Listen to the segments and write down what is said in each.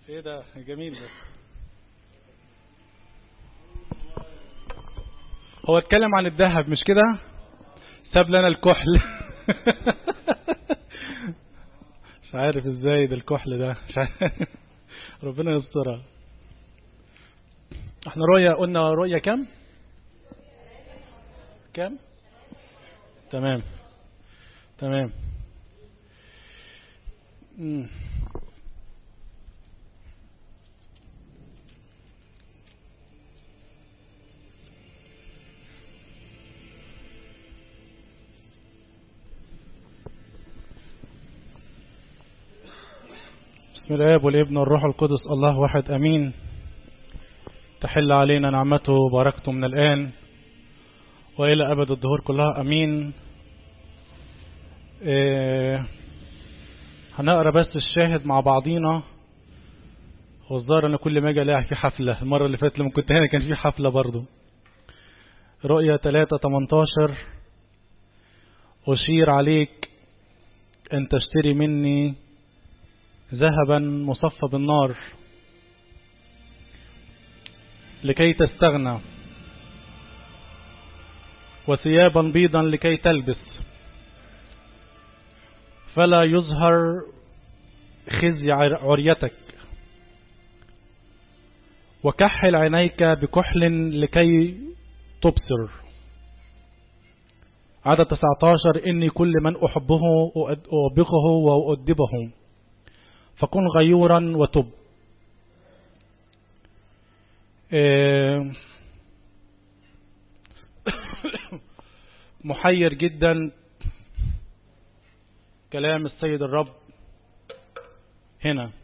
ايه ده جميل ده هو اتكلم عن الذهب مش كده ساب لنا الكحل مش عارف ازاي ده الكحل ده مش عارف. ربنا يسترها احنا رؤية قلنا رؤية كم كم تمام تمام مم. بسم الآب والابن والروح القدس الله واحد أمين تحل علينا نعمته وبركته من الآن وإلى أبد الدهور كلها أمين إيه هنقرا بس الشاهد مع بعضينا والظاهر أنا كل ما أجي ألاقي في حفلة المرة اللي فاتت لما كنت هنا كان في حفلة برضو رؤية 3 18 أشير عليك أن تشتري مني ذهبا مصفى بالنار لكي تستغنى وثيابا بيضا لكي تلبس فلا يظهر خزي عريتك وكحل عينيك بكحل لكي تبصر عدد 19 إني كل من أحبه أوبخه وأؤدبه فكن غيورا وتب محير جدا كلام السيد الرب هنا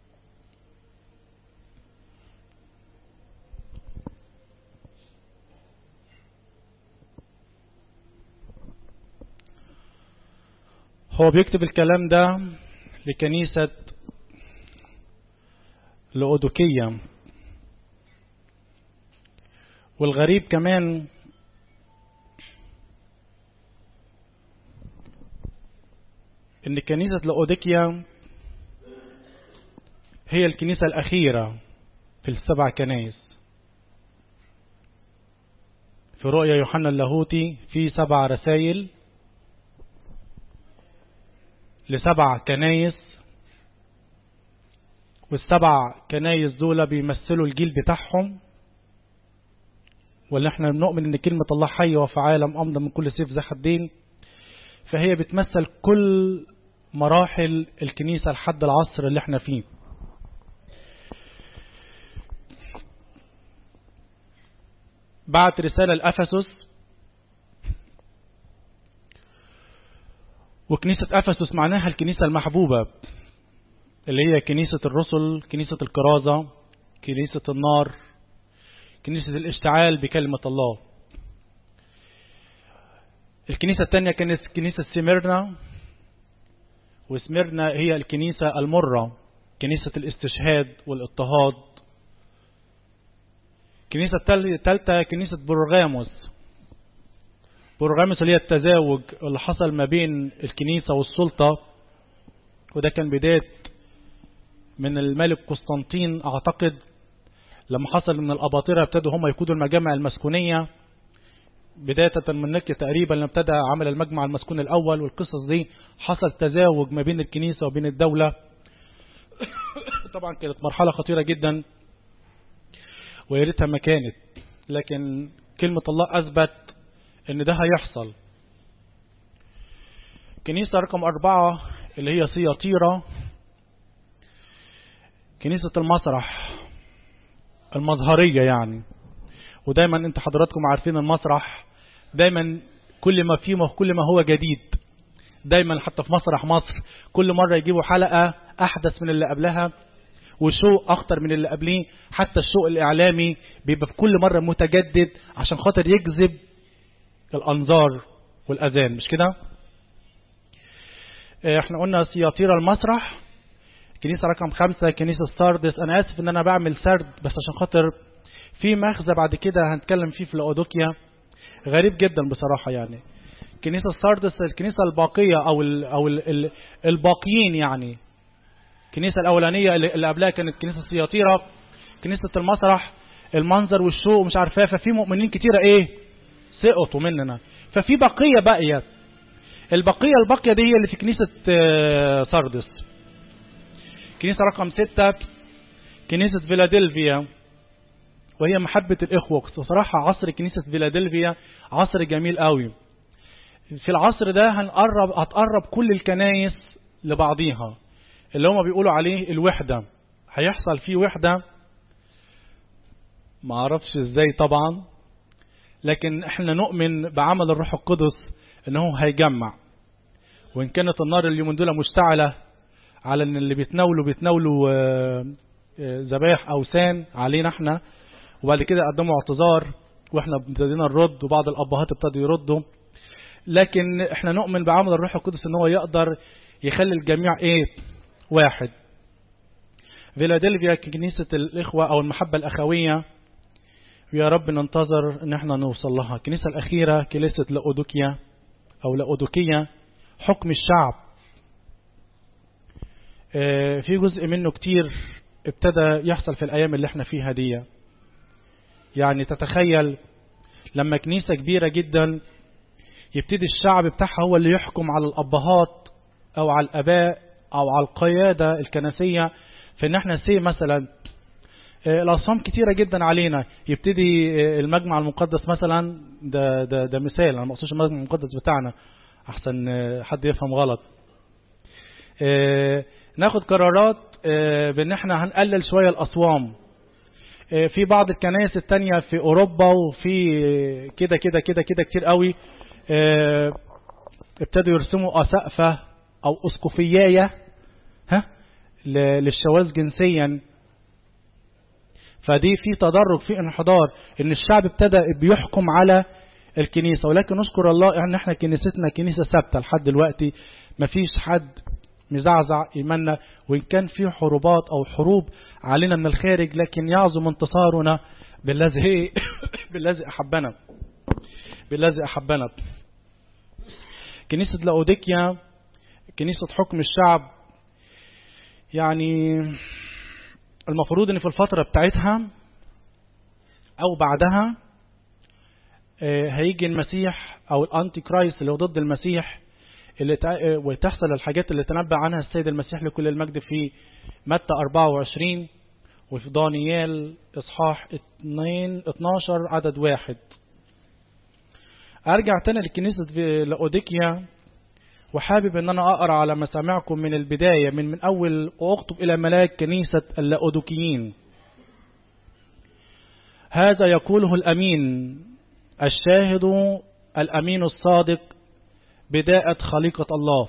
هو بيكتب الكلام ده لكنيسة لأودوكية والغريب كمان ان كنيسة لأوديكيا هي الكنيسة الأخيرة في السبع كنايس في رؤيا يوحنا اللاهوتي في سبع رسائل لسبع كنايس والسبع كنايس دول بيمثلوا الجيل بتاعهم واللي احنا بنؤمن ان كلمة الله حية وفعالة أمضى من كل سيف ذا حدين فهي بتمثل كل مراحل الكنيسة لحد العصر اللي احنا فيه بعت رسالة لأفسس وكنيسة أفسس معناها الكنيسة المحبوبة اللي هي كنيسة الرسل كنيسة الكرازة كنيسة النار كنيسة الاشتعال بكلمة الله الكنيسة الثانية كانت كنيسة سميرنا وسميرنا هي الكنيسة المرة كنيسة الاستشهاد والاضطهاد الكنيسة الثالثة كنيسة برغاموس برغاموس اللي هي التزاوج اللي حصل ما بين الكنيسة والسلطة وده كان بداية من الملك قسطنطين أعتقد لما حصل من الأباطرة ابتدوا هم يقودوا المجامع المسكونية بداية من نكية تقريبا لما ابتدى عمل المجمع المسكون الأول والقصص دي حصل تزاوج ما بين الكنيسة وبين الدولة طبعا كانت مرحلة خطيرة جدا ويا ريتها ما كانت لكن كلمة الله أثبت إن ده هيحصل كنيسة رقم أربعة اللي هي سياطيرة كنيسة المسرح المظهرية يعني ودايما انت حضراتكم عارفين المسرح دايما كل ما فيه كل ما هو جديد دايما حتى في مسرح مصر كل مرة يجيبوا حلقة أحدث من اللي قبلها وشوق أخطر من اللي قبليه حتى الشوق الإعلامي بيبقى في كل مرة متجدد عشان خاطر يجذب الأنظار والأذان مش كده احنا قلنا سياطير المسرح كنيسة رقم خمسة كنيسة ساردس أنا آسف إن أنا بعمل سرد بس عشان خاطر في مخزى بعد كده هنتكلم فيه في لأودوكيا غريب جدا بصراحة يعني كنيسة ساردس الكنيسة الباقية أو ال أو ال ال الباقيين يعني الكنيسة الأولانية اللي قبلها كانت كنيسة سياطيرة كنيسة المسرح المنظر والشو ومش عارفاه ففي مؤمنين كتيرة ايه سقطوا مننا ففي بقية باقية البقية الباقية دي هي اللي في كنيسة سردس كنيسة رقم ستة كنيسة فيلادلفيا وهي محبة الإخوة صراحة عصر كنيسة فيلادلفيا عصر جميل قوي في العصر ده هنقرب هتقرب كل الكنايس لبعضيها اللي هم بيقولوا عليه الوحدة هيحصل فيه وحدة ما اعرفش ازاي طبعا لكن احنا نؤمن بعمل الروح القدس انه هيجمع وان كانت النار اليومين دول مشتعلة على ان اللي بيتناولوا بيتناولوا ذبائح اوثان علينا احنا وبعد كده قدموا اعتذار واحنا ابتدينا نرد وبعض الابهات ابتدوا يردوا لكن احنا نؤمن بعمل الروح القدس ان هو يقدر يخلي الجميع ايه واحد فيلادلفيا كنيسة الإخوة أو المحبة الأخوية ويا رب ننتظر ان احنا نوصل لها الكنيسة الأخيرة كنيسة لأودوكيا أو لأودوكية حكم الشعب في جزء منه كتير ابتدى يحصل في الأيام اللي احنا فيها دي يعني تتخيل لما كنيسة كبيرة جدا يبتدي الشعب بتاعها هو اللي يحكم على الأبهات أو على الأباء أو على القيادة الكنسية في ان احنا سي مثلا الأصنام كتيرة جدا علينا يبتدي المجمع المقدس مثلا ده, ده, ده مثال أنا ما أقصدش المجمع المقدس بتاعنا أحسن حد يفهم غلط ناخد قرارات بأن احنا هنقلل شوية الأصوام في بعض الكنائس التانية في أوروبا وفي كده كده كده كده كتير قوي ابتدوا يرسموا أسقفة أو أسقفياية ها للشواذ جنسيا فدي في تدرج في انحدار ان الشعب ابتدى بيحكم على الكنيسة ولكن نشكر الله ان احنا كنيستنا كنيسة ثابتة لحد دلوقتي مفيش حد مزعزع ايماننا وان كان في حروبات او حروب علينا من الخارج لكن يعظم انتصارنا بالذي بالذي احبنا بالذي احبنا كنيسة لاوديكيا كنيسة حكم الشعب يعني المفروض ان في الفترة بتاعتها او بعدها هيجي المسيح او الانتي كرايست اللي هو ضد المسيح اللي وتحصل الحاجات اللي تنبأ عنها السيد المسيح لكل المجد في متى 24 وفي دانيال اصحاح 2 12 عدد واحد ارجع تاني لكنيسة لاوديكيا وحابب ان انا اقرا على مسامعكم من البداية من من اول واكتب الى ملاك كنيسة اللاودوكيين هذا يقوله الامين الشاهد الامين الصادق بداءة خليقة الله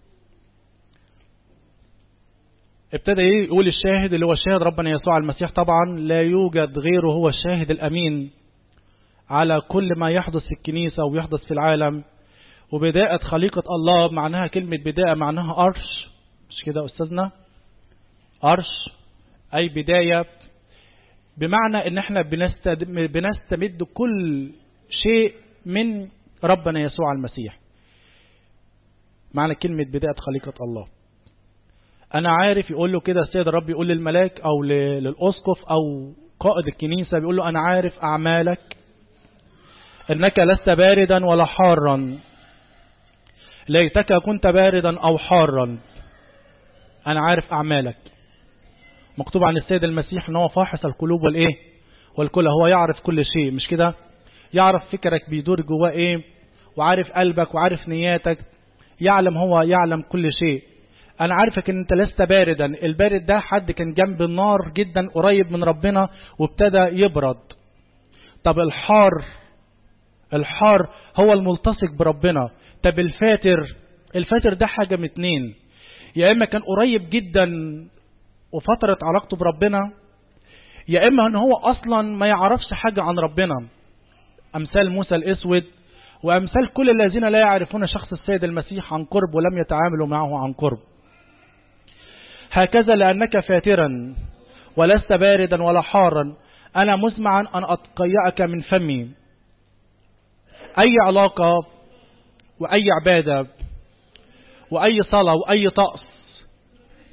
ابتدى يقول الشاهد اللي هو الشاهد ربنا يسوع المسيح طبعا لا يوجد غيره هو الشاهد الامين على كل ما يحدث في الكنيسة ويحدث في العالم وبداية خليقة الله معناها كلمة بداية معناها أرش مش كده أستاذنا أرش أي بداية بمعنى ان احنا بنستمد كل شيء من ربنا يسوع المسيح معنى كلمة بداية خليقة الله انا عارف يقول له كده السيد الرب يقول للملاك او للأسقف او قائد الكنيسة بيقول له انا عارف اعمالك انك لست باردا ولا حارا ليتك كنت باردا او حارا انا عارف اعمالك مكتوب عن السيد المسيح ان هو فاحص القلوب والايه والكل هو يعرف كل شيء مش كده يعرف فكرك بيدور جواه ايه وعارف قلبك وعارف نياتك يعلم هو يعلم كل شيء انا عارفك ان انت لست باردا البارد ده حد كان جنب النار جدا قريب من ربنا وابتدى يبرد طب الحار الحار هو الملتصق بربنا طب الفاتر الفاتر ده حاجة من اتنين يا اما كان قريب جدا وفترة علاقته بربنا يا اما ان هو اصلا ما يعرفش حاجة عن ربنا امثال موسى الاسود وامثال كل الذين لا يعرفون شخص السيد المسيح عن قرب ولم يتعاملوا معه عن قرب هكذا لانك فاترا ولست باردا ولا حارا انا مسمعا ان اتقيأك من فمي اي علاقة واي عبادة واي صلاة واي طقس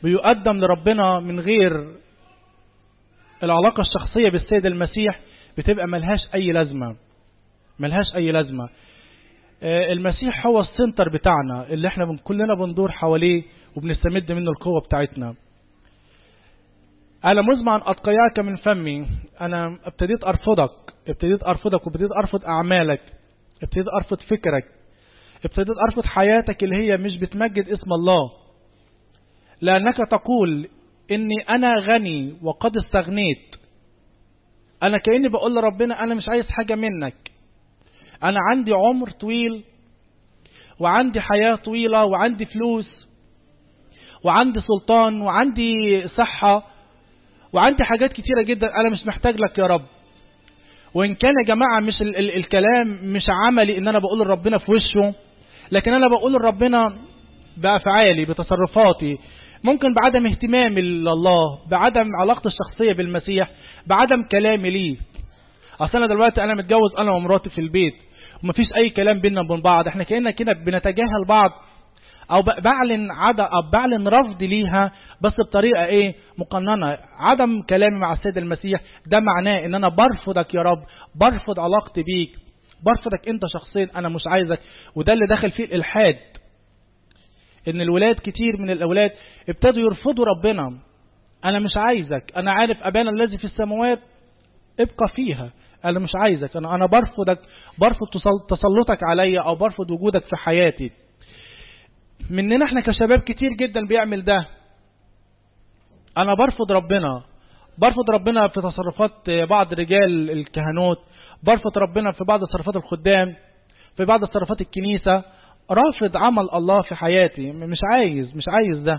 بيقدم لربنا من غير العلاقة الشخصية بالسيد المسيح بتبقى ملهاش أي لازمة ملهاش أي لازمة المسيح هو السنتر بتاعنا اللي احنا من كلنا بندور حواليه وبنستمد منه القوة بتاعتنا أنا مزمع أتقياك من فمي أنا ابتديت أرفضك ابتديت أرفضك وابتديت أرفض أعمالك ابتديت أرفض فكرك ابتديت أرفض حياتك اللي هي مش بتمجد اسم الله لأنك تقول إني أنا غني وقد استغنيت أنا كأني بقول لربنا أنا مش عايز حاجة منك أنا عندي عمر طويل وعندي حياة طويلة وعندي فلوس وعندي سلطان وعندي صحة وعندي حاجات كتيرة جدا أنا مش محتاج لك يا رب وإن كان يا جماعة مش ال ال الكلام مش عملي إن أنا بقول لربنا في وشه لكن أنا بقول لربنا بأفعالي بتصرفاتي ممكن بعدم اهتمامي لله بعدم علاقتي الشخصية بالمسيح بعدم كلامي ليه أصل أنا دلوقتي أنا متجوز أنا ومراتي في البيت ومفيش أي كلام بينا وبين بعض احنا كأننا كده بنتجاهل بعض او بعلن عدا او بعلن رفض ليها بس بطريقه ايه مقننه عدم كلامي مع السيد المسيح ده معناه ان انا برفضك يا رب برفض علاقتي بيك برفضك انت شخصيا انا مش عايزك وده اللي دخل فيه الالحاد ان الولاد كتير من الاولاد ابتدوا يرفضوا ربنا انا مش عايزك انا عارف ابانا الذي في السماوات ابقى فيها انا مش عايزك انا انا برفضك برفض تسلطك عليا او برفض وجودك في حياتي مننا احنا كشباب كتير جدا بيعمل ده انا برفض ربنا برفض ربنا في تصرفات بعض رجال الكهنوت برفض ربنا في بعض تصرفات الخدام في بعض تصرفات الكنيسة رافض عمل الله في حياتي مش عايز مش عايز ده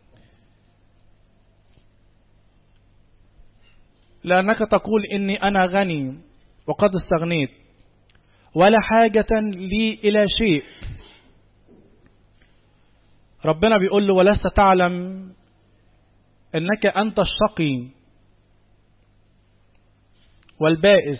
لأنك تقول إني أنا غني وقد استغنيت ولا حاجة لي إلى شيء ربنا بيقول له ولست تعلم انك انت الشقي والبائس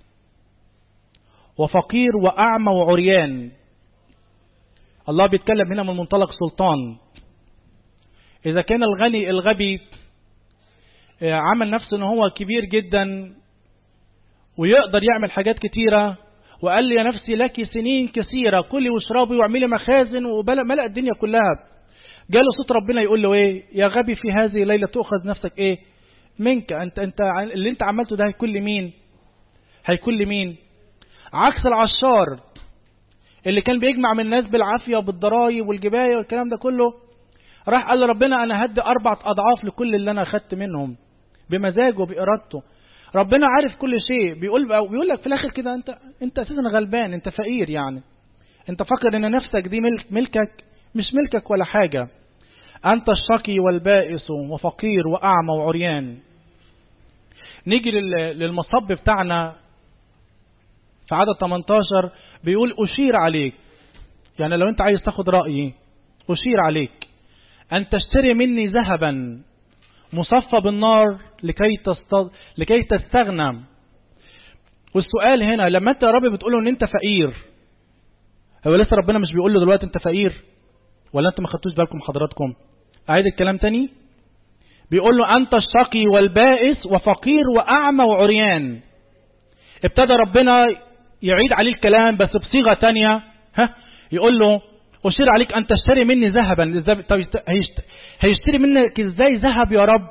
وفقير واعمى وعريان الله بيتكلم هنا من منطلق سلطان اذا كان الغني الغبي عمل نفسه ان هو كبير جدا ويقدر يعمل حاجات كتيرة وقال لي يا نفسي لك سنين كثيرة كلي واشربي واعملي مخازن وملأ الدنيا كلها جاله صوت ربنا يقول له ايه يا غبي في هذه الليلة تؤخذ نفسك ايه منك انت انت اللي انت عملته ده هيكون لمين هيكون لمين عكس العشار اللي كان بيجمع من الناس بالعافية وبالضرايب والجباية والكلام ده كله راح قال لربنا انا هدي اربعة اضعاف لكل اللي انا اخدت منهم بمزاجه وبارادته ربنا عارف كل شيء بيقول بيقول لك في الاخر كده انت انت اساسا غلبان انت فقير يعني انت فاكر ان نفسك دي ملك ملكك مش ملكك ولا حاجة أنت الشقي والبائس وفقير وأعمى وعريان نيجي للمصب بتاعنا في عدد 18 بيقول أشير عليك يعني لو أنت عايز تاخد رأيي أشير عليك أن تشتري مني ذهبا مصفى بالنار لكي تست... لكي تستغنى والسؤال هنا لما انت يا رب بتقول له ان انت فقير هو لسه ربنا مش بيقول له دلوقتي انت فقير ولا انت ما خدتوش بالكم حضراتكم اعيد الكلام تاني بيقول له انت الشقي والبائس وفقير واعمى وعريان ابتدى ربنا يعيد عليه الكلام بس بصيغه تانية ها يقول له اشير عليك ان تشتري مني ذهبا طب هيشتري منك ازاي ذهب يا رب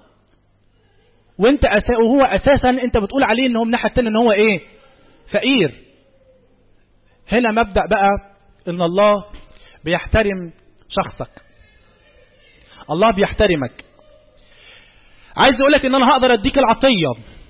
وانت أسا وهو اساسا انت بتقول عليه ان هو من ناحيه الثانيه ان هو ايه فقير هنا مبدا بقى ان الله بيحترم شخصك الله بيحترمك عايز اقولك ان انا هقدر اديك العطيه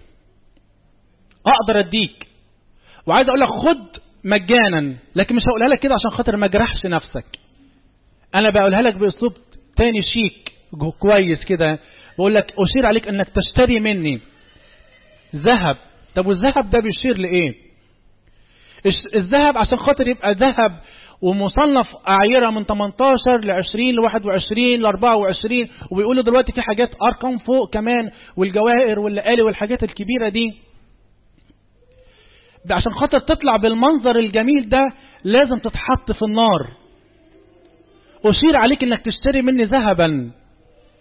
اقدر اديك وعايز اقولك خد مجانا لكن مش هقولها لك كده عشان خاطر ما اجرحش نفسك انا بقولها لك باسلوب تاني شيك كويس كده بقول لك اشير عليك انك تشتري مني ذهب طب والذهب ده بيشير لايه الذهب عشان خاطر يبقى ذهب ومصنف أعيرة من 18 ل 20 ل 21 ل 24 وبيقولوا دلوقتي في حاجات أرقام فوق كمان والجواهر واللقالي والحاجات الكبيرة دي ده عشان خاطر تطلع بالمنظر الجميل ده لازم تتحط في النار أشير عليك انك تشتري مني ذهبا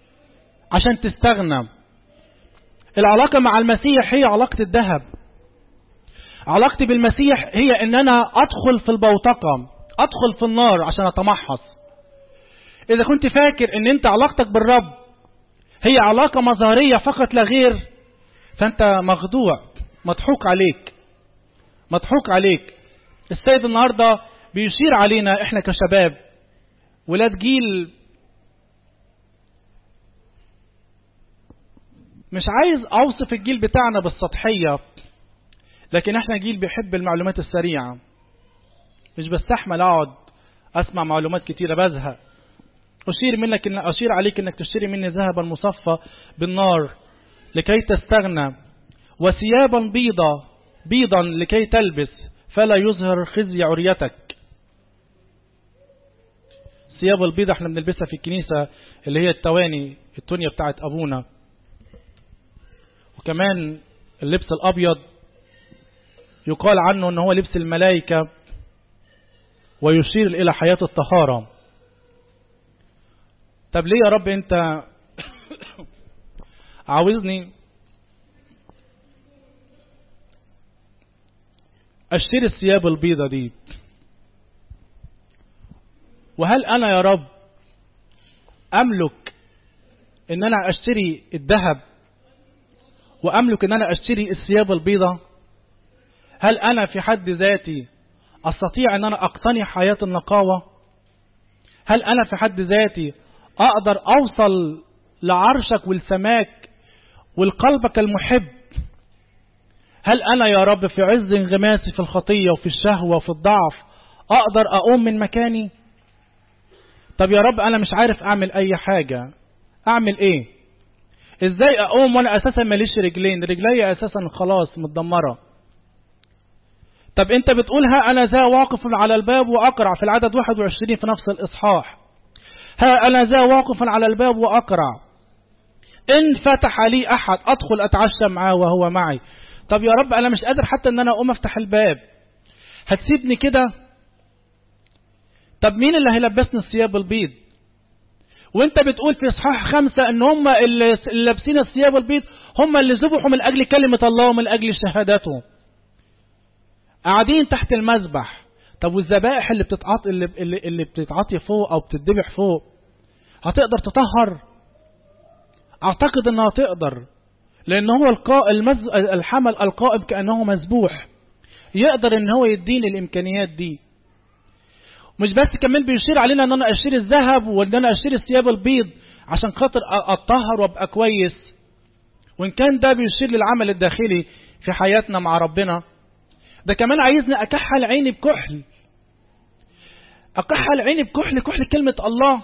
عشان تستغنى العلاقة مع المسيح هي علاقة الذهب علاقتي بالمسيح هي ان انا ادخل في البوتقة ادخل في النار عشان اتمحص اذا كنت فاكر ان انت علاقتك بالرب هي علاقة مظهرية فقط لا غير فانت مخدوع مضحوك عليك مضحوك عليك السيد النهاردة بيشير علينا احنا كشباب ولاد جيل مش عايز اوصف الجيل بتاعنا بالسطحية لكن احنا جيل بيحب المعلومات السريعة مش بستحمل اقعد اسمع معلومات كتيرة بزهق اشير منك ان اشير عليك انك تشتري مني ذهبا مصفى بالنار لكي تستغنى وثيابا بيضة بيضا لكي تلبس فلا يظهر خزي عريتك الثياب البيضة احنا بنلبسها في الكنيسة اللي هي التواني التونية بتاعت ابونا وكمان اللبس الابيض يقال عنه ان هو لبس الملائكة ويشير الى حياة الطهارة طب ليه يا رب انت عاوزني اشتري الثياب البيضة دي وهل انا يا رب املك ان انا اشتري الذهب واملك ان انا اشتري الثياب البيضة هل انا في حد ذاتي استطيع ان انا اقتني حياة النقاوة هل انا في حد ذاتي اقدر اوصل لعرشك والسماك والقلبك المحب هل انا يا رب في عز انغماسي في الخطية وفي الشهوة وفي الضعف اقدر اقوم من مكاني طب يا رب انا مش عارف اعمل اي حاجة اعمل ايه ازاي اقوم وانا اساسا ماليش رجلين رجلي اساسا خلاص متدمرة طب انت بتقولها انا ذا واقف على الباب واقرع في العدد 21 في نفس الاصحاح ها انا ذا واقف على الباب واقرع ان فتح لي احد ادخل اتعشى معاه وهو معي طب يا رب انا مش قادر حتى ان انا اقوم افتح الباب هتسيبني كده طب مين اللي هيلبسني الثياب البيض وانت بتقول في اصحاح خمسة ان هم اللي لابسين الثياب البيض هم اللي ذبحوا من اجل كلمة الله ومن اجل شهادته قاعدين تحت المذبح طب والذبائح اللي بتتعاطي اللي, اللي, اللي بتتعاطي فوق او بتتذبح فوق هتقدر تطهر اعتقد انها تقدر لان هو القا... المز... الحمل القائم كانه مذبوح يقدر ان هو يديني الامكانيات دي مش بس كمان بيشير علينا ان انا اشتري الذهب وان انا اشتري الثياب البيض عشان خاطر اتطهر وابقى كويس وان كان ده بيشير للعمل الداخلي في حياتنا مع ربنا ده كمان عايزني اكحل عيني بكحل اكحل عيني بكحل كحل كلمة الله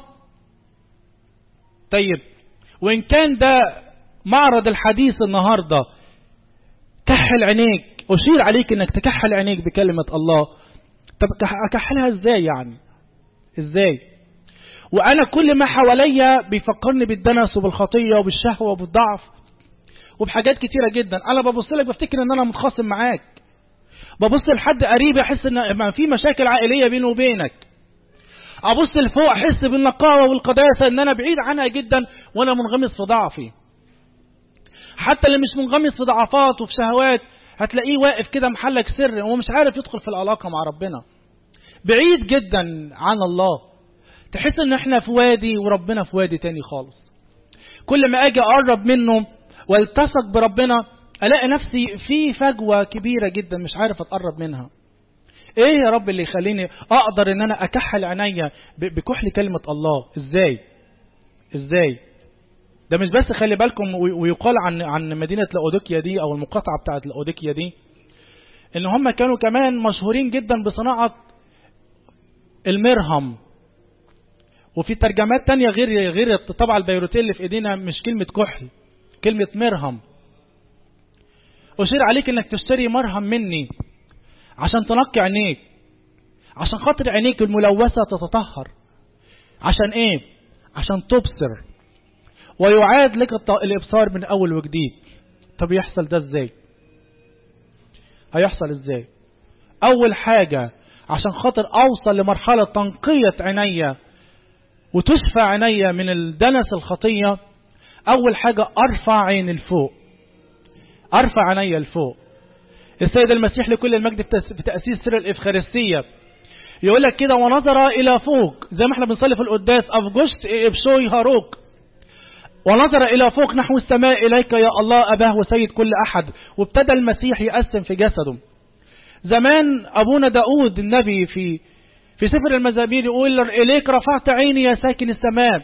طيب وان كان ده معرض الحديث النهاردة كحل عينيك اشير عليك انك تكحل عينيك بكلمة الله طب اكحلها ازاي يعني ازاي وانا كل ما حواليا بيفكرني بالدنس وبالخطية وبالشهوة وبالضعف وبحاجات كتيرة جدا انا ببص لك بفتكر ان انا متخاصم معاك ببص لحد قريب احس ان في مشاكل عائليه بيني وبينك ابص لفوق احس بالنقاوه والقداسه ان انا بعيد عنها جدا وانا منغمس في ضعفي حتى اللي مش منغمس في ضعفات وفي شهوات هتلاقيه واقف كده محلك سر ومش عارف يدخل في العلاقه مع ربنا بعيد جدا عن الله تحس ان احنا في وادي وربنا في وادي تاني خالص كل ما اجي اقرب منه والتصق بربنا الاقي نفسي في فجوه كبيره جدا مش عارف اتقرب منها ايه يا رب اللي يخليني اقدر ان انا اكحل عينيا بكحل كلمه الله ازاي ازاي ده مش بس خلي بالكم ويقال عن عن مدينه لاوديكيا دي او المقاطعه بتاعه لاوديكيا دي ان هم كانوا كمان مشهورين جدا بصناعه المرهم وفي ترجمات تانية غير غير الطبعة البيروتية اللي في ايدينا مش كلمة كحل كلمة مرهم أشير عليك انك تشتري مرهم مني عشان تنقي عينيك عشان خاطر عينيك الملوثة تتطهر عشان ايه عشان تبصر ويعاد لك الابصار من اول وجديد طب يحصل ده ازاي هيحصل ازاي اول حاجة عشان خاطر اوصل لمرحلة تنقية عينيا وتشفى عينيا من الدنس الخطية أول حاجة أرفع عين الفوق أرفع عيني لفوق السيد المسيح لكل المجد في تأسيس سر الإفخارستية يقول لك كده ونظر إلى فوق زي ما احنا بنصلي في القداس أفجشت إبشوي هاروك ونظر إلى فوق نحو السماء إليك يا الله أباه وسيد كل أحد وابتدى المسيح يقسم في جسده زمان أبونا داود النبي في في سفر المزامير يقول إليك رفعت عيني يا ساكن السماء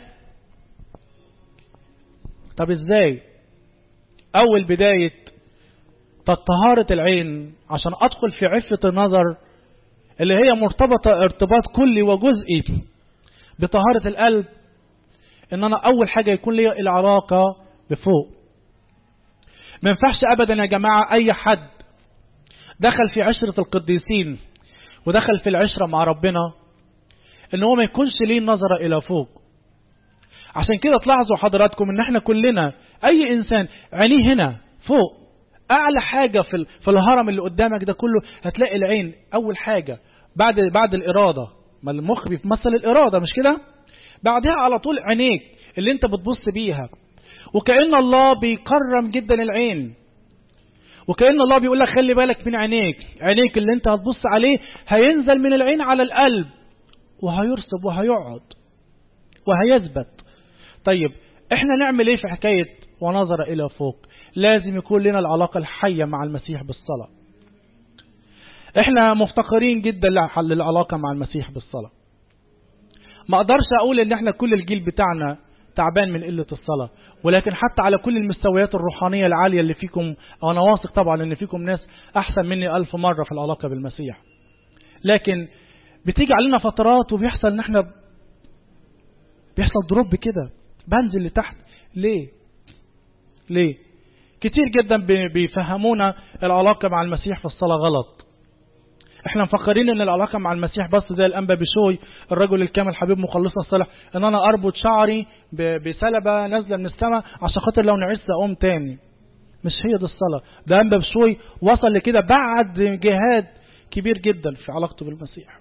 طب إزاي أول بداية طهارة العين عشان أدخل في عفة النظر اللي هي مرتبطة ارتباط كلي وجزئي بطهارة القلب ان انا اول حاجة يكون لي العلاقة بفوق ما ينفعش ابدا يا جماعة اي حد دخل في عشرة القديسين ودخل في العشرة مع ربنا ان هو ما يكونش ليه نظرة الى فوق عشان كده تلاحظوا حضراتكم ان احنا كلنا اي انسان عينيه هنا فوق اعلى حاجة في في الهرم اللي قدامك ده كله هتلاقي العين اول حاجة بعد بعد الاراده ما المخ بيمثل الاراده مش كده بعدها على طول عينيك اللي انت بتبص بيها وكأن الله بيكرم جدا العين وكأن الله بيقول لك خلي بالك من عينيك عينيك اللي انت هتبص عليه هينزل من العين على القلب وهيرسب وهيقعد وهيثبت طيب احنا نعمل ايه في حكاية ونظر الى فوق لازم يكون لنا العلاقة الحية مع المسيح بالصلاة احنا مفتقرين جدا للعلاقة مع المسيح بالصلاة ما اقدرش اقول ان احنا كل الجيل بتاعنا تعبان من قلة الصلاة ولكن حتى على كل المستويات الروحانية العالية اللي فيكم انا واثق طبعا ان فيكم ناس احسن مني الف مرة في العلاقة بالمسيح لكن بتيجي علينا فترات وبيحصل ان احنا بيحصل دروب كده بنزل لتحت ليه ليه كتير جدا بيفهمونا العلاقة مع المسيح في الصلاة غلط احنا مفكرين ان العلاقة مع المسيح بس زي الانبا بشوي الرجل الكامل حبيب مخلصنا الصالح ان انا اربط شعري بسلبة نازلة من السماء عشان خاطر لو نعس اقوم تاني مش هي دي الصلاة ده انبا بشوي وصل لكده بعد جهاد كبير جدا في علاقته بالمسيح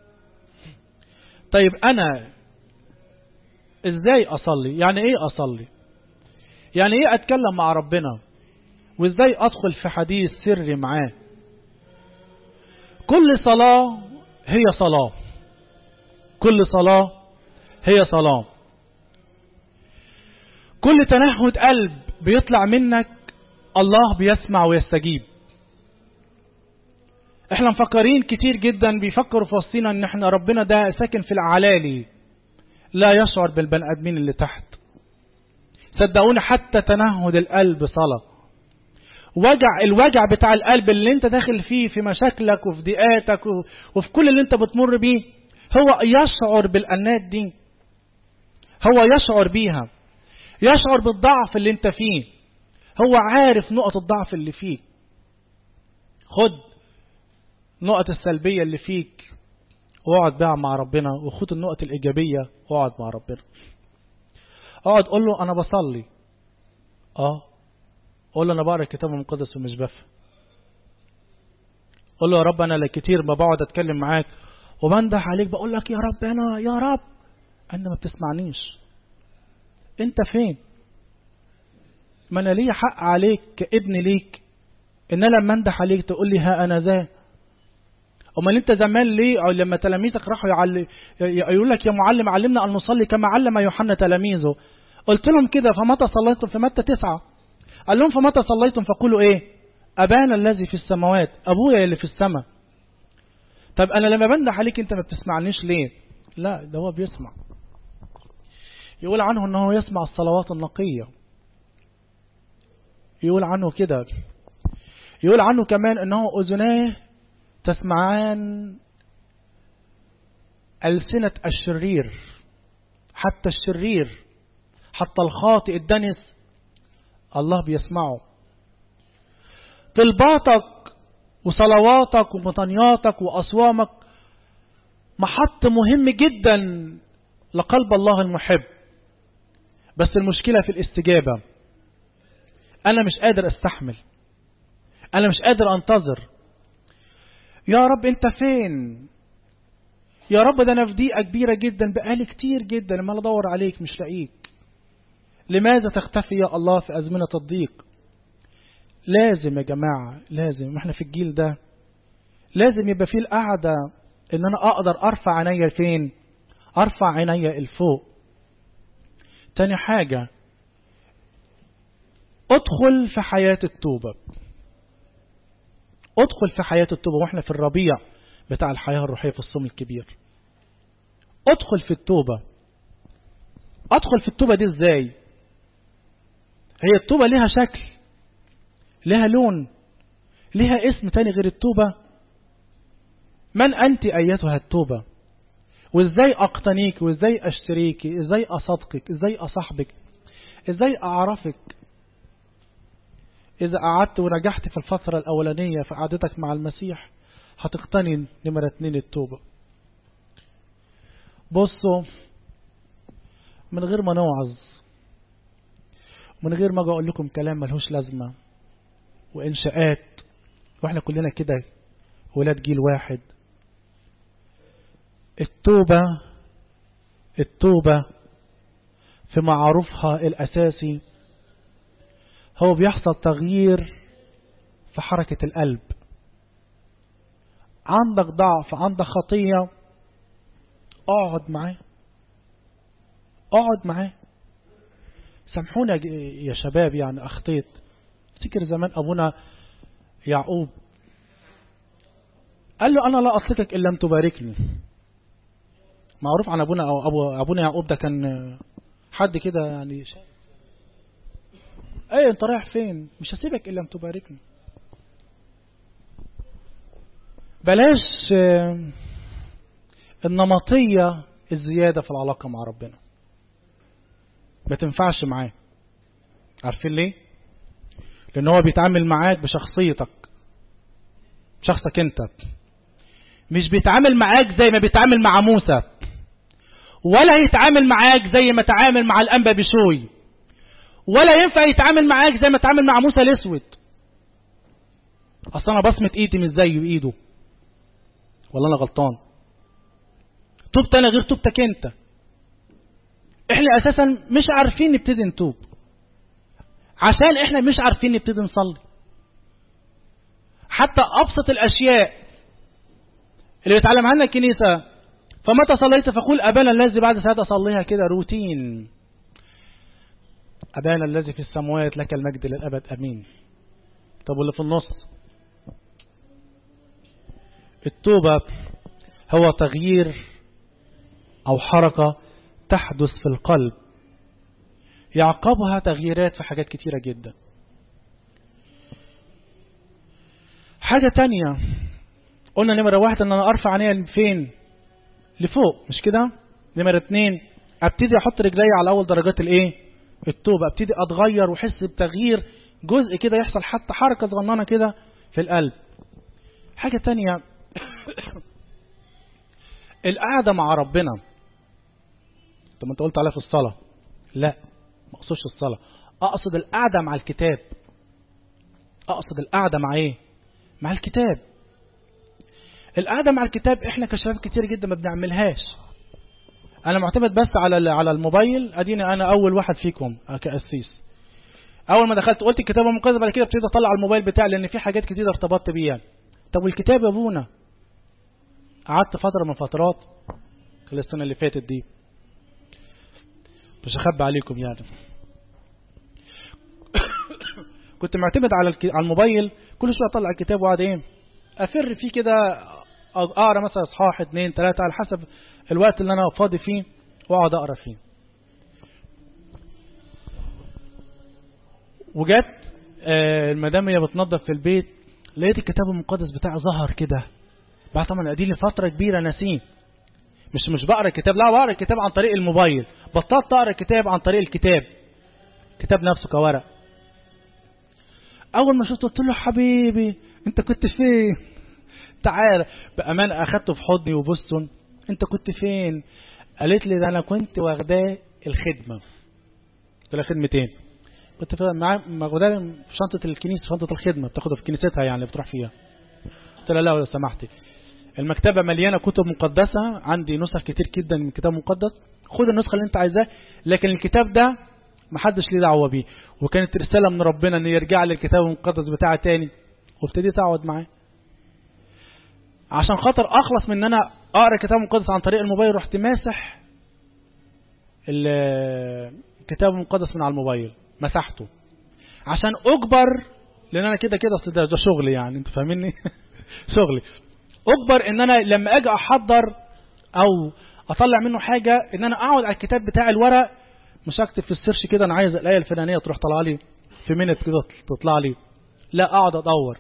طيب انا ازاي اصلي يعني ايه اصلي يعني ايه اتكلم مع ربنا وازاي ادخل في حديث سري معاه كل صلاة هي صلاة كل صلاة هي صلاة كل تنهد قلب بيطلع منك الله بيسمع ويستجيب احنا مفكرين كتير جدا بيفكروا في وسطينا ان احنا ربنا ده ساكن في العلالي لا يشعر بالبني ادمين اللي تحت صدقوني حتى تنهد القلب صلاة وجع الوجع بتاع القلب اللي انت داخل فيه في مشاكلك وفي ضيقاتك وفي كل اللي انت بتمر بيه هو يشعر بالأنات دي هو يشعر بيها يشعر بالضعف اللي انت فيه هو عارف نقط الضعف اللي فيك خد نقط السلبية اللي فيك واقعد بقى مع ربنا وخد النقط الإيجابية واقعد مع ربنا اقعد قول له أنا بصلي اه قول له أنا بقرأ الكتاب المقدس ومش بفهم قول له يا رب أنا كتير ما بقعد أتكلم معاك وبنده عليك بقول لك يا رب أنا يا رب أنت ما بتسمعنيش أنت فين ما أنا ليا حق عليك كابن ليك إن أنا لما أنده عليك تقول لي ها أنا ذا امال انت زمان ليه أو لما تلاميذك راحوا يعل... يقول لك يا معلم علمنا ان نصلي كما علم يوحنا تلاميذه قلت لهم كده فمتى صليتم في متى تسعة قال لهم فمتى صليتم فقولوا ايه ابانا الذي في السماوات ابويا اللي في السماء طب انا لما بنده عليك انت ما بتسمعنيش ليه لا ده هو بيسمع يقول عنه ان هو يسمع الصلوات النقية يقول عنه كده يقول عنه كمان انه اذناه تسمعان ألسنة الشرير حتى الشرير حتى الخاطئ الدنس الله بيسمعه طلباتك وصلواتك ومطنياتك وأصوامك محط مهم جدا لقلب الله المحب بس المشكلة في الاستجابة أنا مش قادر أستحمل أنا مش قادر أنتظر يا رب انت فين يا رب ده انا في ضيقه كبيره جدا بقالي كتير جدا لما ادور عليك مش لاقيك لماذا تختفي يا الله في أزمنة الضيق لازم يا جماعة لازم احنا في الجيل ده لازم يبقى فيه القعدة ان انا اقدر ارفع عينيا فين ارفع عينيا الفوق تاني حاجة ادخل في حياة التوبة ادخل في حياة التوبة واحنا في الربيع بتاع الحياة الروحية في الصوم الكبير ادخل في التوبة ادخل في التوبة دي ازاي هي التوبة لها شكل لها لون لها اسم تاني غير التوبة من أنت أيتها التوبة وإزاي أقتنيك وإزاي أشتريك إزاي أصدقك إزاي أصحبك إزاي أعرفك إذا قعدت ونجحت في الفترة الأولانية في قعدتك مع المسيح هتقتني نمرة اتنين التوبة بصوا من غير ما نوعظ من غير ما اجي اقول لكم كلام ملهوش لازمة وانشاءات واحنا كلنا كده ولاد جيل واحد التوبة التوبة في معروفها الأساسي هو بيحصل تغيير في حركة القلب عندك ضعف عندك خطية اقعد معاه اقعد معاه سامحونا يا شباب يعني اخطيت افتكر زمان ابونا يعقوب قال له انا لا اطلقك الا ان تباركني معروف عن ابونا او ابو ابونا يعقوب ده كان حد كده يعني ايه انت رايح فين مش هسيبك الا ان تباركني بلاش النمطية الزيادة في العلاقة مع ربنا ما تنفعش معاه عارفين ليه لان هو بيتعامل معاك بشخصيتك شخصك انت مش بيتعامل معاك زي ما بيتعامل مع موسى ولا يتعامل معاك زي ما تعامل مع الأنبا بشوي ولا ينفع يتعامل معاك زي ما تعامل مع موسى الاسود اصل انا بصمة ايدي مش زيه ايده ولا انا غلطان توبت انا غير توبتك انت احنا اساسا مش عارفين نبتدي نتوب عشان احنا مش عارفين نبتدي نصلي حتى ابسط الاشياء اللي بيتعلم عنها الكنيسة فمتى صليت فقول أبانا الذي بعد ساعات أصليها كده روتين أبانا الذي في السماوات لك المجد للأبد أمين طب واللي في النص التوبة هو تغيير أو حركة تحدث في القلب يعقبها تغييرات في حاجات كتيرة جدا حاجة تانية قلنا نمرة واحد ان انا ارفع عينيا فين لفوق مش كده نمرة اتنين ابتدي احط رجلي على اول درجات الايه التوبة ابتدي اتغير واحس بتغيير جزء كده يحصل حتى حركة صغننة كده في القلب حاجة تانية القعدة مع ربنا طب انت قلت عليها في الصلاة لا ما اقصدش الصلاة اقصد القعدة مع الكتاب اقصد القعدة مع ايه مع الكتاب القعدة مع الكتاب احنا كشباب كتير جدا ما بنعملهاش انا معتمد بس على على الموبايل اديني انا اول واحد فيكم كأسيس اول ما دخلت قلت الكتاب المقدس بعد كده ابتديت اطلع على الموبايل بتاعي لان في حاجات كتير ارتبطت بيها طب والكتاب يا ابونا قعدت فترة من فترات خلال السنة اللي فاتت دي مش هخبي عليكم يعني كنت معتمد على على الموبايل كل شويه اطلع الكتاب واقعد ايه افر فيه كده اقرا مثلا اصحاح اثنين ثلاثة على حسب الوقت اللي انا فاضي فيه واقعد اقرا فيه وجت المدام هي بتنظف في البيت لقيت الكتاب المقدس بتاعي ظهر كده بعد طبعا اديلي فتره كبيره ناسيه مش مش بقرا الكتاب لا بقرا الكتاب عن طريق الموبايل بطلت اقرا الكتاب عن طريق الكتاب الكتاب نفسه كورق اول ما شفته قلت له حبيبي انت كنت فين تعال بامان اخدته في حضني وبصه انت كنت فين قالت لي ده انا كنت واخداه الخدمه قلت لها خدمتين كنت معاه واخداه في شنطه الكنيسه شنطه الخدمه بتاخدها في كنيستها يعني بتروح فيها قلت لها لا لو سمحتي المكتبة مليانة كتب مقدسة عندي نسخ كتير جدا من الكتاب المقدس خد النسخة اللي انت عايزاه لكن الكتاب ده محدش ليه دعوة بيه وكانت رسالة من ربنا ان يرجع لي الكتاب المقدس بتاعه تاني وابتديت اقعد معاه عشان خاطر اخلص من ان انا اقرا الكتاب المقدس عن طريق الموبايل رحت ماسح الكتاب المقدس من على الموبايل مسحته عشان اجبر لان انا كده كده ده, ده شغلي يعني انت فاهميني شغلي اجبر ان انا لما اجي احضر او اطلع منه حاجة ان انا اقعد على الكتاب بتاع الورق مش اكتب في السيرش كده انا عايز الايه الفلانيه تروح طالعه لي في منت كده تطلع لي لا اقعد ادور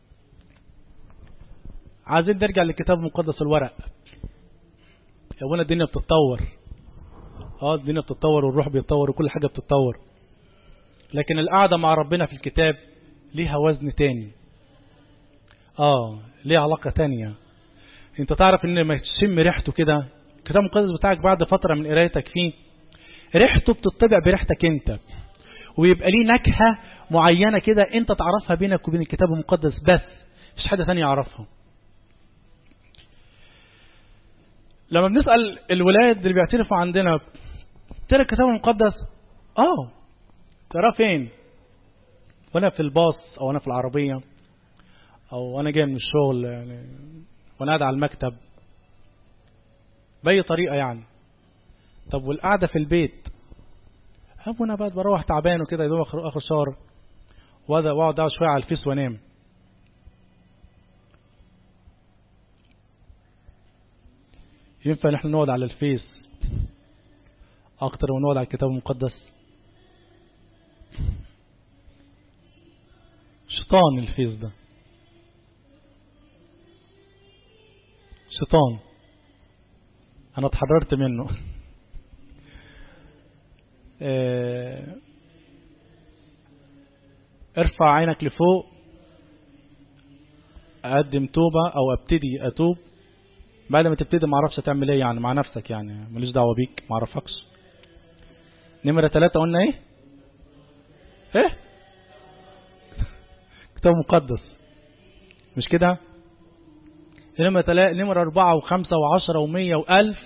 عايزين نرجع للكتاب المقدس الورق يا ابونا الدنيا بتتطور اه الدنيا بتتطور والروح بيتطور وكل حاجه بتتطور لكن القعده مع ربنا في الكتاب ليها وزن تاني اه ليها علاقه تانية انت تعرف ان ما تشم ريحته كده الكتاب المقدس بتاعك بعد فتره من قرايتك فيه ريحته بتطبع بريحتك انت ويبقى ليه نكهة معينة كده انت تعرفها بينك وبين الكتاب المقدس بس مش حد ثاني يعرفها لما بنسأل الولاد اللي بيعترفوا عندنا ترى الكتاب المقدس اه تراه فين وانا في الباص او انا في العربية او انا جاي من الشغل يعني وانا قاعد على المكتب بأي طريقة يعني طب والقعدة في البيت ابونا بقى بروح تعبان وكده يا دوب اخد شاور واقعد اقعد شويه على الفيس وانام ينفع ان احنا نقعد على الفيس اكتر ونقعد على الكتاب المقدس شيطان الفيس ده شيطان انا اتحررت منه اه ارفع عينك لفوق اقدم توبة او ابتدي اتوب بعد ما تبتدي ما اعرفش تعمل ايه يعني مع نفسك يعني ماليش دعوة بيك ما اعرفكش نمرة ثلاثة قلنا ايه ايه كتاب مقدس مش كده نمرة ثلاثة نمرة أربعة وخمسة وعشرة ومية وألف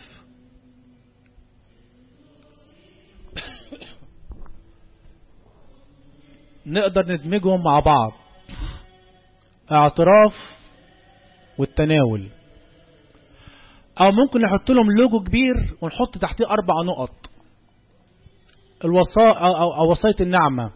نقدر ندمجهم مع بعض اعتراف والتناول او ممكن نحط لهم لوجو كبير ونحط تحتيه اربع نقط الوصايا أو, أو, أو وصاية النعمة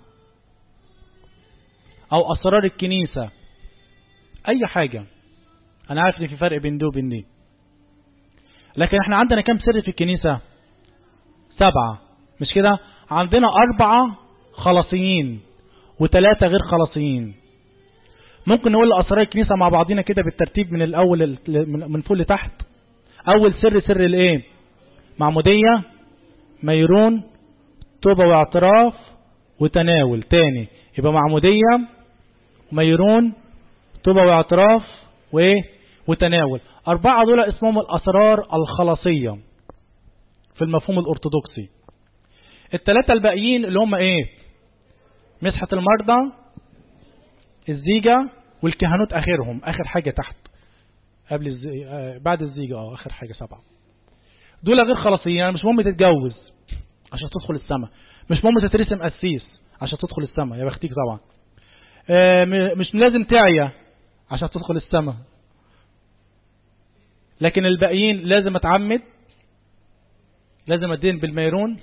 او اسرار الكنيسة اي حاجة انا عارف ان في فرق بين دي وبين دي لكن احنا عندنا كم سر في الكنيسة سبعة مش كده عندنا اربعة خلاصيين وثلاثة غير خلاصيين ممكن نقول أسرار الكنيسة مع بعضينا كده بالترتيب من الأول من فوق لتحت أول سر سر الإيه معمودية ميرون توبة واعتراف وتناول تاني يبقى معمودية ميرون توبة واعتراف وإيه وتناول أربعة دول اسمهم الأسرار الخلاصية في المفهوم الأرثوذكسي الثلاثة الباقيين اللي هم إيه مسحة المرضى الزيجة والكهنوت آخرهم آخر حاجة تحت قبل الزي... آه بعد الزيجة اه آخر حاجة سبعة دول غير خلاصيين يعني مش مهم تتجوز عشان تدخل السماء مش مهم تترسم قسيس عشان تدخل السماء يا بختيك طبعا آه مش لازم تعيا عشان تدخل السماء لكن الباقيين لازم اتعمد لازم ادين بالميرون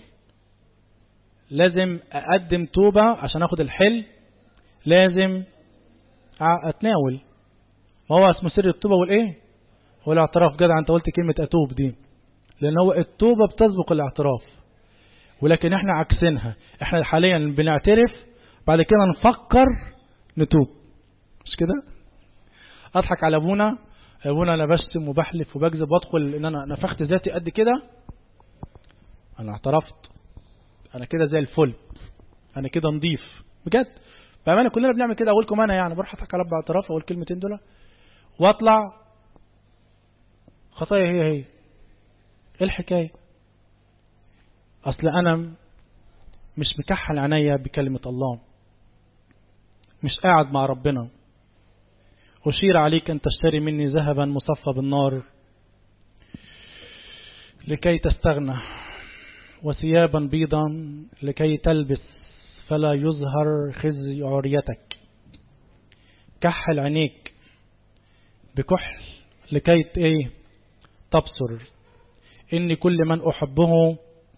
لازم اقدم توبة عشان اخد الحل لازم اتناول ما هو اسمه سر التوبة والايه هو الاعتراف جدع انت قلت كلمة اتوب دي لان هو التوبة بتسبق الاعتراف ولكن احنا عكسينها احنا حاليا بنعترف بعد كده نفكر نتوب مش كده اضحك على ابونا ابونا انا بشتم وبحلف وبكذب وادخل ان انا نفخت ذاتي قد كده انا اعترفت انا كده زي الفل انا كده نضيف بجد بامانه كلنا بنعمل كده اقول لكم انا يعني بروح اضحك على رب اعتراف اقول الكلمتين دول واطلع خطايا هي هي ايه الحكايه اصل انا مش مكحل عينيا بكلمه الله مش قاعد مع ربنا أشير عليك أن تشتري مني ذهبا مصفى بالنار لكي تستغنى وثيابا بيضا لكي تلبس فلا يظهر خزي عريتك كحل عينيك بكحل لكي ايه تبصر إني كل من أحبه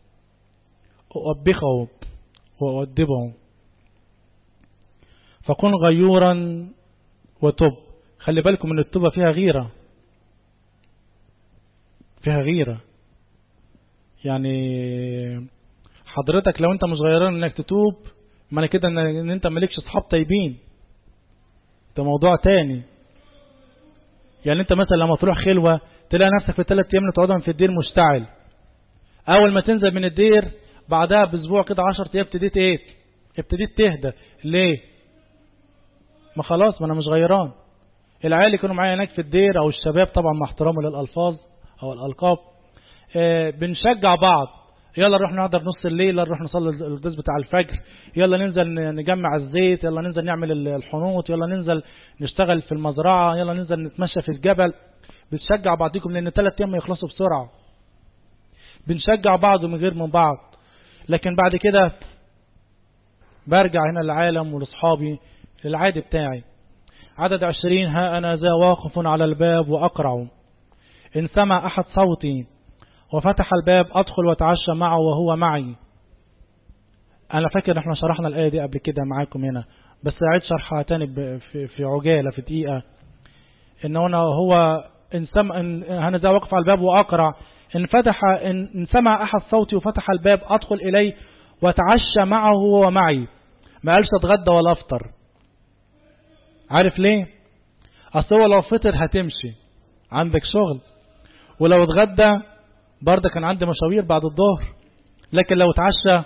أوبخه وأؤدبه فكن غيورا وتب خلي بالكم من التوبة فيها غيرة فيها غيرة يعني حضرتك لو انت مش غيران انك تتوب معنى كده ان انت مالكش اصحاب طيبين ده موضوع تاني يعني انت مثلا لما تروح خلوة تلاقي نفسك في ثلاث ايام تقعدهم في الدير مشتعل اول ما تنزل من الدير بعدها باسبوع كده 10 ايام ابتديت ايه ابتديت تهدى ليه ما خلاص ما انا مش غيران العيال اللي كانوا معايا هناك في الدير او الشباب طبعا مع احترامي للالفاظ او الالقاب آه بنشجع بعض يلا نروح نحضر نص الليل يلا نروح نصلي القداس بتاع الفجر يلا ننزل نجمع الزيت يلا ننزل نعمل الحنوط يلا ننزل نشتغل في المزرعة يلا ننزل نتمشى في الجبل بتشجع بعضكم لان ثلاث ايام يخلصوا بسرعة بنشجع بعض من غير من بعض لكن بعد كده برجع هنا للعالم ولأصحابي للعادي بتاعي عدد عشرين ها أنا ذا واقف على الباب وأقرع إن سمع أحد صوتي وفتح الباب أدخل وأتعشى معه وهو معي أنا فاكر إحنا شرحنا الآية دي قبل كده معاكم هنا بس أعيد شرحها تاني في عجالة في دقيقة إن هنا هو إن سمع إن أنا ذا واقف على الباب وأقرع إن فتح إن سمع أحد صوتي وفتح الباب أدخل إليه وأتعشى معه هو معي ما قالش أتغدى ولا أفطر عارف ليه أصل هو لو فطر هتمشي عندك شغل ولو اتغدى برضه كان عندي مشاوير بعد الظهر لكن لو اتعشى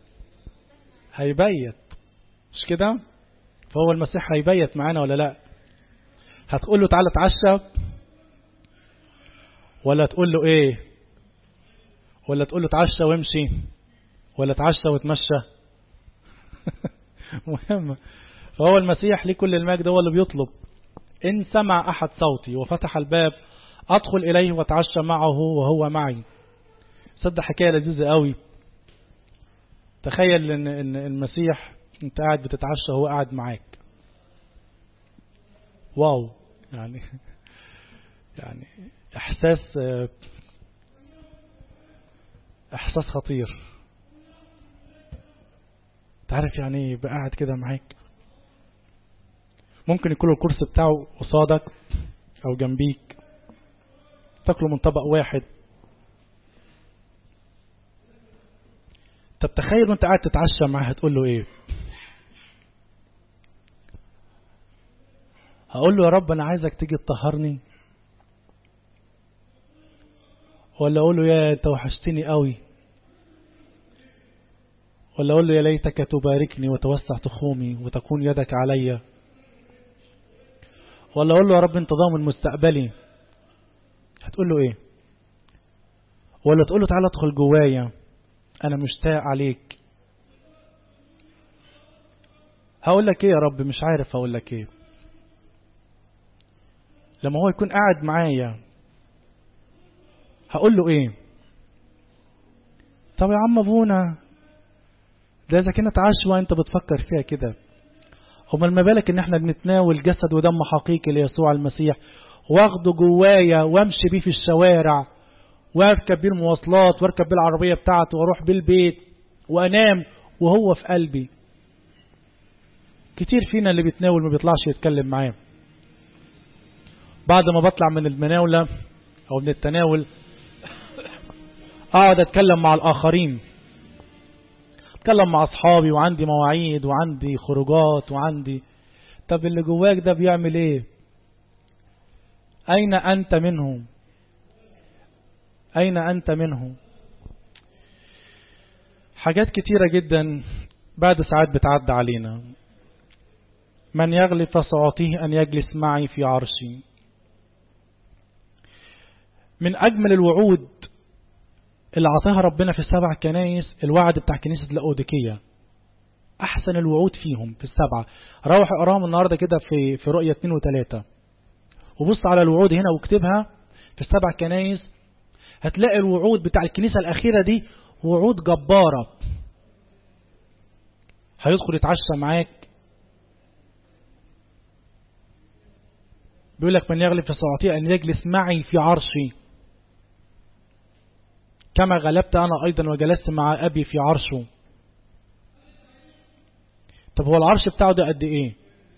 هيبيت مش كده فهو المسيح هيبيت معانا ولا لا هتقول له تعالى اتعشى ولا تقول له ايه ولا تقول له اتعشى وامشي ولا اتعشى واتمشى مهم فهو المسيح ليه كل المجد هو اللي بيطلب إن سمع أحد صوتي وفتح الباب أدخل إليه وأتعشى معه وهو معي صدق حكاية لذيذة قوي تخيل إن, إن المسيح أنت قاعد بتتعشى وهو قاعد معاك واو يعني يعني إحساس إحساس خطير تعرف يعني يبقى قاعد كده معاك ممكن يكون الكرسي بتاعه قصادك او جنبيك تاكله من طبق واحد طب تخيل وانت قاعد تتعشى معاه هتقول له ايه هقول له يا رب انا عايزك تيجي تطهرني ولا اقول له يا انت وحشتني قوي ولا اقول له يا ليتك تباركني وتوسع تخومي وتكون يدك عليّ ولا اقول له يا رب انت ضامن مستقبلي هتقول له ايه ولا تقول له تعالى ادخل جوايا انا مشتاق عليك هقول لك ايه يا رب مش عارف هقول لك ايه لما هو يكون قاعد معايا هقول له ايه طب يا عم ابونا ده اذا كانت عشوة انت بتفكر فيها كده امال ما بالك ان احنا بنتناول جسد ودم حقيقي ليسوع المسيح واخده جوايا وامشي بيه في الشوارع واركب بيه المواصلات واركب بيه العربية بتاعته واروح بيه البيت وانام وهو في قلبي كتير فينا اللي بيتناول ما بيطلعش يتكلم معاه بعد ما بطلع من المناولة او من التناول اقعد اتكلم مع الاخرين اتكلم مع اصحابي وعندي مواعيد وعندي خروجات وعندي طب اللي جواك ده بيعمل ايه اين انت منه اين انت منه حاجات كتيرة جدا بعد ساعات بتعدى علينا من يغلب فسأعطيه أن يجلس معي في عرشي من أجمل الوعود اللي عطاها ربنا في السبع كنايس الوعد بتاع كنيسة الأوديكية أحسن الوعود فيهم في السبعة روح اقراهم النهاردة كده في في رؤية 2 و3 وبص على الوعود هنا واكتبها في السبع كنايس هتلاقي الوعود بتاع الكنيسة الأخيرة دي وعود جبارة هيدخل يتعشى معاك بيقول لك من يغلب فسأعطيه أن يجلس معي في عرشي كما غلبت أنا أيضا وجلست مع أبي في عرشه طب هو العرش بتاعه ده قد إيه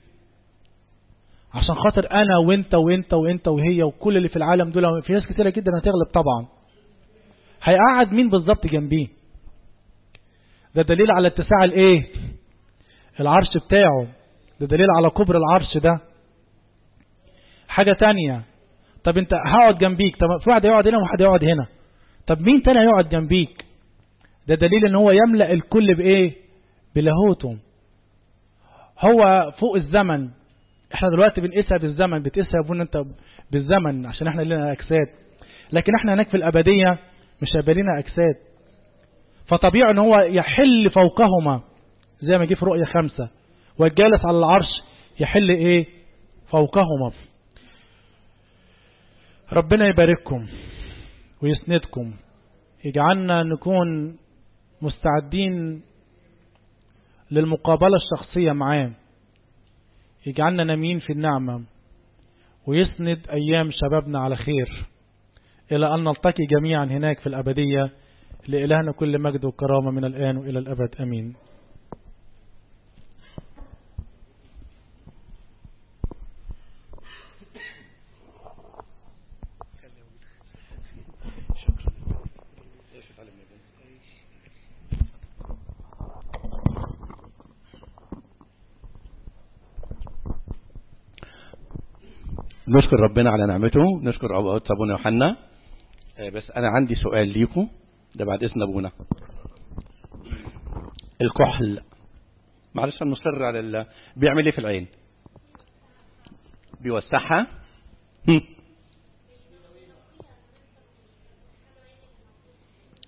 عشان خاطر أنا وإنت وإنت وإنت وهي وكل اللي في العالم دول في ناس كتيرة جدا هتغلب طبعا هيقعد مين بالظبط جنبيه ده دليل على اتساع الايه العرش بتاعه ده دليل على كبر العرش ده حاجة تانية طب انت هقعد جنبيك طب في واحد هيقعد هنا وواحد هيقعد هنا طب مين تاني هيقعد جنبيك ده دليل ان هو يملأ الكل بايه بلاهوته هو فوق الزمن احنا دلوقتي بنقيسها بالزمن بتقيسها يا ابونا انت بالزمن عشان احنا لنا اجساد لكن احنا هناك في الابديه مش هيبقى لنا اجساد فطبيعي ان هو يحل فوقهما زي ما جه في رؤيه خمسة والجالس على العرش يحل ايه فوقهما ربنا يبارككم ويسندكم يجعلنا نكون مستعدين للمقابلة الشخصية معاه يجعلنا نامين في النعمة ويسند أيام شبابنا على خير إلى أن نلتقي جميعا هناك في الأبدية لإلهنا كل مجد وكرامة من الآن وإلى الأبد أمين نشكر ربنا على نعمته نشكر أبونا يوحنا بس أنا عندي سؤال ليكم ده بعد إذن أبونا الكحل معلش أنا مصر على ال... بيعمل إيه في العين بيوسعها هم.